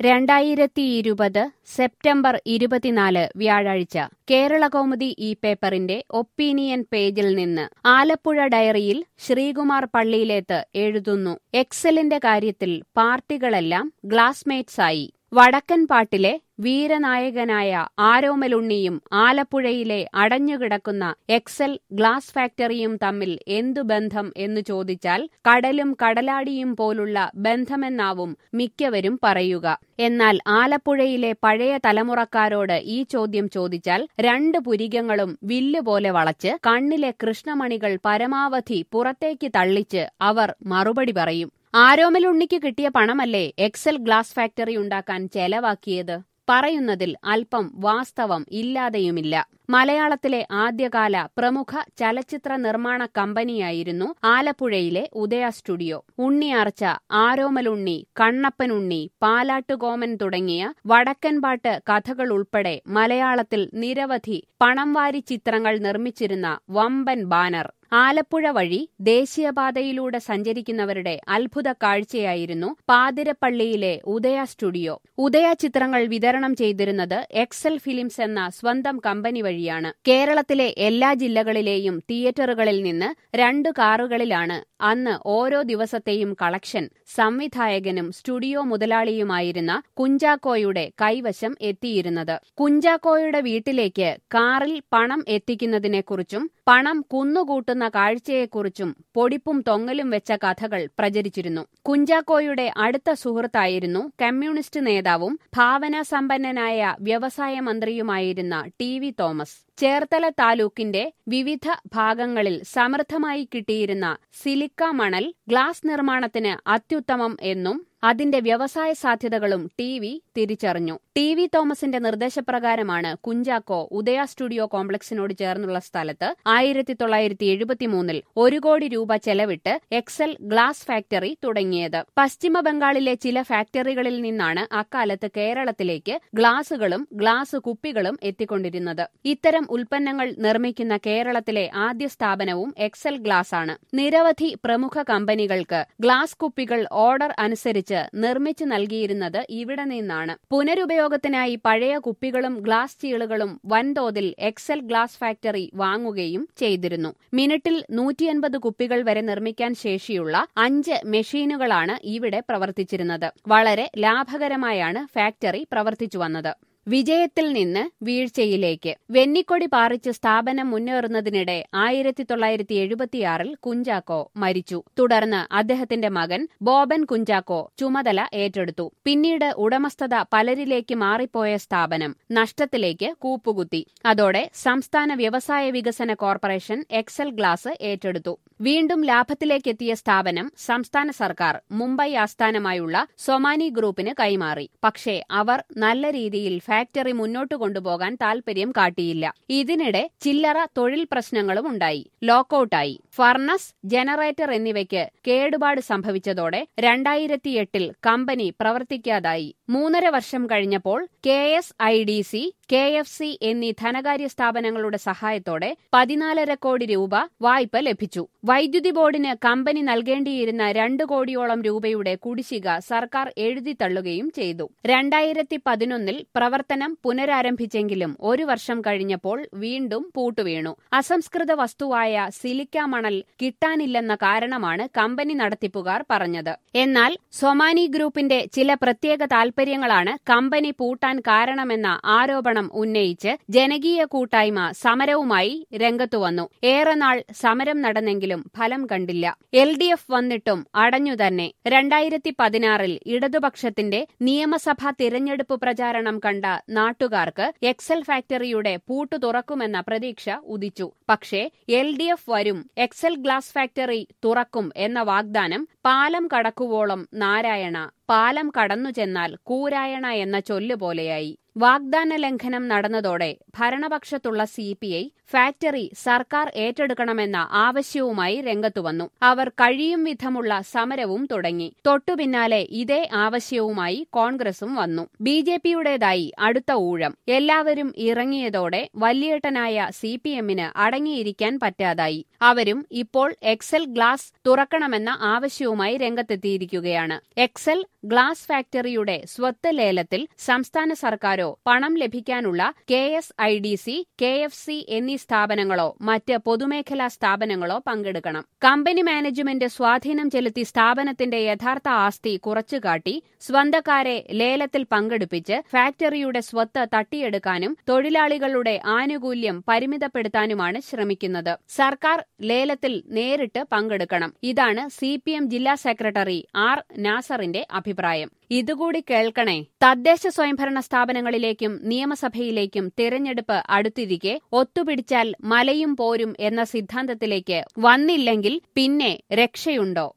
രണ്ടായിരത്തി ഇരുപത് സെപ്റ്റംബർ ഇരുപത്തിനാല് വ്യാഴാഴ്ച കേരളകൗമുദി ഈ പേപ്പറിന്റെ ഒപ്പീനിയൻ പേജിൽ നിന്ന് ആലപ്പുഴ ഡയറിയിൽ ശ്രീകുമാർ പള്ളിയിലേത്ത് എഴുതുന്നു എക്സലിന്റെ കാര്യത്തിൽ പാർട്ടികളെല്ലാം ഗ്ലാസ്മേറ്റ്സായി വടക്കൻ പാട്ടിലെ വീരനായകനായ ആരോമലുണ്ണിയും ആലപ്പുഴയിലെ അടഞ്ഞുകിടക്കുന്ന എക്സൽ ഗ്ലാസ് ഫാക്ടറിയും തമ്മിൽ എന്തു ബന്ധം എന്നു ചോദിച്ചാൽ കടലും കടലാടിയും പോലുള്ള ബന്ധമെന്നാവും മിക്കവരും പറയുക എന്നാൽ ആലപ്പുഴയിലെ പഴയ തലമുറക്കാരോട് ഈ ചോദ്യം ചോദിച്ചാൽ രണ്ട് പുരികങ്ങളും വില്ലുപോലെ വളച്ച് കണ്ണിലെ കൃഷ്ണമണികൾ പരമാവധി പുറത്തേക്ക് തള്ളിച്ച് അവർ മറുപടി പറയും ആരോമലുണ്ണിക്ക് കിട്ടിയ പണമല്ലേ എക്സൽ ഗ്ലാസ് ഫാക്ടറി ഉണ്ടാക്കാൻ ചെലവാക്കിയത് പറയുന്നതിൽ അല്പം വാസ്തവം ഇല്ലാതെയുമില്ല മലയാളത്തിലെ ആദ്യകാല പ്രമുഖ ചലച്ചിത്ര നിർമ്മാണ കമ്പനിയായിരുന്നു ആലപ്പുഴയിലെ ഉദയ സ്റ്റുഡിയോ ഉണ്ണിയാർച്ച ആരോമലുണ്ണി കണ്ണപ്പനുണ്ണി പാലാട്ടുകോമൻ തുടങ്ങിയ വടക്കൻപാട്ട് കഥകൾ ഉൾപ്പെടെ മലയാളത്തിൽ നിരവധി പണം വാരി ചിത്രങ്ങൾ നിർമ്മിച്ചിരുന്ന വമ്പൻ ബാനർ ആലപ്പുഴ വഴി ദേശീയപാതയിലൂടെ സഞ്ചരിക്കുന്നവരുടെ അത്ഭുത കാഴ്ചയായിരുന്നു പാതിരപ്പള്ളിയിലെ ഉദയ സ്റ്റുഡിയോ ഉദയ ചിത്രങ്ങൾ വിതരണം ചെയ്തിരുന്നത് എക്സൽ ഫിലിംസ് എന്ന സ്വന്തം കമ്പനി വഴിയാണ് കേരളത്തിലെ എല്ലാ ജില്ലകളിലെയും തിയേറ്ററുകളിൽ നിന്ന് രണ്ടു കാറുകളിലാണ് അന്ന് ഓരോ ദിവസത്തെയും കളക്ഷൻ സംവിധായകനും സ്റ്റുഡിയോ മുതലാളിയുമായിരുന്ന കുഞ്ചാക്കോയുടെ കൈവശം എത്തിയിരുന്നത് കുഞ്ചാക്കോയുടെ വീട്ടിലേക്ക് കാറിൽ പണം എത്തിക്കുന്നതിനെക്കുറിച്ചും പണം കുന്നുകൂട്ടുന്ന കാഴ്ചയെക്കുറിച്ചും പൊടിപ്പും തൊങ്ങലും വെച്ച കഥകൾ പ്രചരിച്ചിരുന്നു കുഞ്ചാക്കോയുടെ അടുത്ത സുഹൃത്തായിരുന്നു കമ്മ്യൂണിസ്റ്റ് നേതാവും ഭാവനാസമ്പന്നനായ വ്യവസായ മന്ത്രിയുമായിരുന്ന ടി വി തോമസ് ചേർത്തല താലൂക്കിന്റെ വിവിധ ഭാഗങ്ങളിൽ സമൃദ്ധമായി കിട്ടിയിരുന്ന സിലിക്ക മണൽ ഗ്ലാസ് നിർമ്മാണത്തിന് അത്യുത്തമം എന്നും അതിന്റെ വ്യവസായ സാധ്യതകളും ടി വി തിരിച്ചറിഞ്ഞു ടി വി തോമസിന്റെ നിർദ്ദേശപ്രകാരമാണ് കുഞ്ചാക്കോ ഉദയ സ്റ്റുഡിയോ കോംപ്ലക്സിനോട് ചേർന്നുള്ള സ്ഥലത്ത് ആയിരത്തി തൊള്ളായിരത്തി എഴുപത്തിമൂന്നിൽ ഒരു കോടി രൂപ ചെലവിട്ട് എക്സൽ ഗ്ലാസ് ഫാക്ടറി തുടങ്ങിയത് പശ്ചിമ ബംഗാളിലെ ചില ഫാക്ടറികളിൽ നിന്നാണ് അക്കാലത്ത് കേരളത്തിലേക്ക് ഗ്ലാസുകളും ഗ്ലാസ് കുപ്പികളും എത്തിക്കൊണ്ടിരുന്നത് ഇത്തരം ഉൽപ്പന്നങ്ങൾ നിർമ്മിക്കുന്ന കേരളത്തിലെ ആദ്യ സ്ഥാപനവും എക്സൽ ഗ്ലാസ് ആണ് നിരവധി പ്രമുഖ കമ്പനികൾക്ക് ഗ്ലാസ് കുപ്പികൾ ഓർഡർ അനുസരിച്ച് നിർമ്മിച്ചു നൽകിയിരുന്നത് ഇവിടെ നിന്നാണ് പുനരുപയോഗത്തിനായി പഴയ കുപ്പികളും ഗ്ലാസ് ചീളുകളും വൻതോതിൽ എക്സൽ ഗ്ലാസ് ഫാക്ടറി വാങ്ങുകയും ചെയ്തിരുന്നു മിനിറ്റിൽ നൂറ്റിയൻപത് കുപ്പികൾ വരെ നിർമ്മിക്കാൻ ശേഷിയുള്ള അഞ്ച് മെഷീനുകളാണ് ഇവിടെ പ്രവർത്തിച്ചിരുന്നത് വളരെ ലാഭകരമായാണ് ഫാക്ടറി പ്രവർത്തിച്ചു വന്നത് വിജയത്തിൽ നിന്ന് വീഴ്ചയിലേക്ക് വെന്നിക്കൊടി പാറിച്ച് സ്ഥാപനം മുന്നേറുന്നതിനിടെ ആയിരത്തി തൊള്ളായിരത്തി എഴുപത്തിയാറിൽ കുഞ്ചാക്കോ മരിച്ചു തുടർന്ന് അദ്ദേഹത്തിന്റെ മകൻ ബോബൻ കുഞ്ചാക്കോ ചുമതല ഏറ്റെടുത്തു പിന്നീട് ഉടമസ്ഥത പലരിലേക്ക് മാറിപ്പോയ സ്ഥാപനം നഷ്ടത്തിലേക്ക് കൂപ്പുകുത്തി അതോടെ സംസ്ഥാന വ്യവസായ വികസന കോർപ്പറേഷൻ എക്സൽ ഗ്ലാസ് ഏറ്റെടുത്തു വീണ്ടും ലാഭത്തിലേക്കെത്തിയ സ്ഥാപനം സംസ്ഥാന സർക്കാർ മുംബൈ ആസ്ഥാനമായുള്ള സൊമാനി ഗ്രൂപ്പിന് കൈമാറി പക്ഷേ അവർ നല്ല രീതിയിൽ ഫാക്ടറി മുന്നോട്ട് കൊണ്ടുപോകാൻ താൽപര്യം കാട്ടിയില്ല ഇതിനിടെ ചില്ലറ തൊഴിൽ പ്രശ്നങ്ങളും ഉണ്ടായി ലോക്കൌട്ടായി ഫർണസ് ജനറേറ്റർ എന്നിവയ്ക്ക് കേടുപാട് സംഭവിച്ചതോടെ രണ്ടായിരത്തിയെട്ടിൽ കമ്പനി പ്രവർത്തിക്കാതായി മൂന്നര വർഷം കഴിഞ്ഞപ്പോൾ K S I D C K F C എന്നീ ധനകാര്യ സ്ഥാപനങ്ങളുടെ സഹായത്തോടെ പതിനാലര കോടി രൂപ വായ്പ ലഭിച്ചു വൈദ്യുതി ബോർഡിന് കമ്പനി നൽകേണ്ടിയിരുന്ന രണ്ട് കോടിയോളം രൂപയുടെ കുടിശ്ശിക സർക്കാർ എഴുതിത്തള്ളുകയും ചെയ്തു രണ്ടായിരത്തി പതിനൊന്നിൽ പ്രവർത്തനം പുനരാരംഭിച്ചെങ്കിലും ഒരു വർഷം കഴിഞ്ഞപ്പോൾ വീണ്ടും പൂട്ടുവീണു അസംസ്കൃത വസ്തുവായ സിലിക്ക മണൽ കിട്ടാനില്ലെന്ന കാരണമാണ് കമ്പനി നടത്തിപ്പുകാർ പറഞ്ഞത് എന്നാൽ സൊമാനി ഗ്രൂപ്പിന്റെ ചില പ്രത്യേക താൽപര്യങ്ങളാണ് കമ്പനി പൂട്ടാൻ കാരണമെന്ന ആരോപണം ഉന്നയിച്ച് ജനകീയ കൂട്ടായ്മ സമരവുമായി രംഗത്തുവന്നു ഏറെ നാൾ സമരം നടന്നെങ്കിലും ഫലം കണ്ടില്ല എൽ ഡി എഫ് വന്നിട്ടും അടഞ്ഞുതന്നെ രണ്ടായിരത്തി പതിനാറിൽ ഇടതുപക്ഷത്തിന്റെ നിയമസഭാ തിരഞ്ഞെടുപ്പ് പ്രചാരണം കണ്ട നാട്ടുകാർക്ക് എക്സൽ ഫാക്ടറിയുടെ പൂട്ടു തുറക്കുമെന്ന പ്രതീക്ഷ ഉദിച്ചു പക്ഷേ എൽ ഡി എഫ് വരും എക്സൽ ഗ്ലാസ് ഫാക്ടറി തുറക്കും എന്ന വാഗ്ദാനം പാലം കടക്കുവോളം നാരായണ പാലം കടന്നു ചെന്നാൽ കൂരായണ എന്ന ചൊല്ലുപോലെയായി വാഗ്ദാന ലംഘനം നടന്നതോടെ ഭരണപക്ഷത്തുള്ള സിപിഐ ഫാക്ടറി സർക്കാർ ഏറ്റെടുക്കണമെന്ന ആവശ്യവുമായി രംഗത്തുവന്നു അവർ കഴിയും വിധമുള്ള സമരവും തുടങ്ങി തൊട്ടുപിന്നാലെ ഇതേ ആവശ്യവുമായി കോൺഗ്രസും വന്നു ബി ജെ പിയുടേതായി അടുത്ത ഊഴം എല്ലാവരും ഇറങ്ങിയതോടെ വല്യേട്ടനായ സി പി എമ്മിന് അടങ്ങിയിരിക്കാൻ പറ്റാതായി അവരും ഇപ്പോൾ എക്സൽ ഗ്ലാസ് തുറക്കണമെന്ന ആവശ്യവുമായി രംഗത്തെത്തിയിരിക്കുകയാണ് എക്സൽ ഗ്ലാസ് ഫാക്ടറിയുടെ സ്വത്ത് ലേലത്തിൽ സംസ്ഥാന സർക്കാരോ പണം ലഭിക്കാനുള്ള K S I D C K F C എന്നീ സ്ഥാപനങ്ങളോ മറ്റ് പൊതുമേഖലാ സ്ഥാപനങ്ങളോ പങ്കെടുക്കണം കമ്പനി മാനേജ്മെന്റ് സ്വാധീനം ചെലുത്തി സ്ഥാപനത്തിന്റെ യഥാർത്ഥ ആസ്തി കുറച്ചുകാട്ടി സ്വന്തക്കാരെ ലേലത്തിൽ പങ്കെടുപ്പിച്ച് ഫാക്ടറിയുടെ സ്വത്ത് തട്ടിയെടുക്കാനും തൊഴിലാളികളുടെ ആനുകൂല്യം പരിമിതപ്പെടുത്താനുമാണ് ശ്രമിക്കുന്നത് സർക്കാർ ലേലത്തിൽ നേരിട്ട് പങ്കെടുക്കണം ഇതാണ് സി ജില്ലാ സെക്രട്ടറി ആർ നാസറിന്റെ അഭിപ്രായം ഇതുകൂടി കേൾക്കണേ തദ്ദേശ സ്വയംഭരണ സ്ഥാപനങ്ങളിലേക്കും നിയമസഭയിലേക്കും തിരഞ്ഞെടുപ്പ് അടുത്തിരിക്കെ ഒത്തുപിടിച്ചാൽ മലയും പോരും എന്ന സിദ്ധാന്തത്തിലേക്ക് വന്നില്ലെങ്കിൽ പിന്നെ രക്ഷയുണ്ടോ